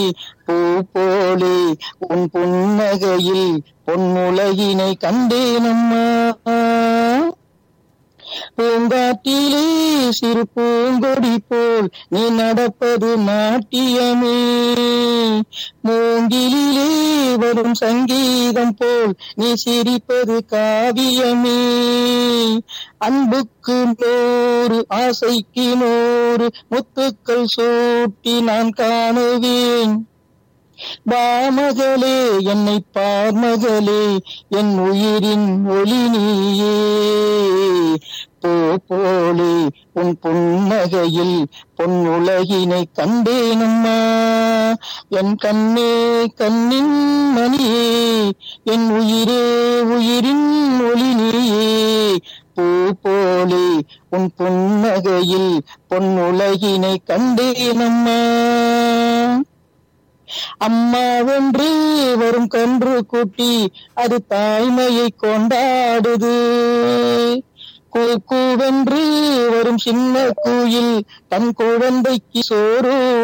பூ போலே உன் புன்னகையில் பொன்னுலகினை கண்டேனம்மா பூங்காட்டிலே சிறு பூங்கொடி போல் நீ நடப்பது நாட்டியமே மூங்கிலே வரும் சங்கீதம் போல் நீ சிரிப்பது காவியமே அன்புக்கு நூறு ஆசைக்கு நூறு முத்துக்கள் சூட்டி நான் காணுவேன் பாமகளே என்னை பார்மகளே என் உயிரின் ஒளி நீயே போ போலே உன் புன்னகையில் பொன்னுலகினை கண்டேனம்மா என் கண்ணே கண்ணின் மணியே என் உயிரே உயிரின் ஒளி நீயே பூ போலே உன் புன்னகையில் பொன்னுலகினை கண்டேனம்மா அம்மாவென்று வரும் கன்று குட்டி அது தாய்மையை கொண்டாடுது கூவென்று வரும் சின்ன குயில் தன் குழந்தைக்கு சோறு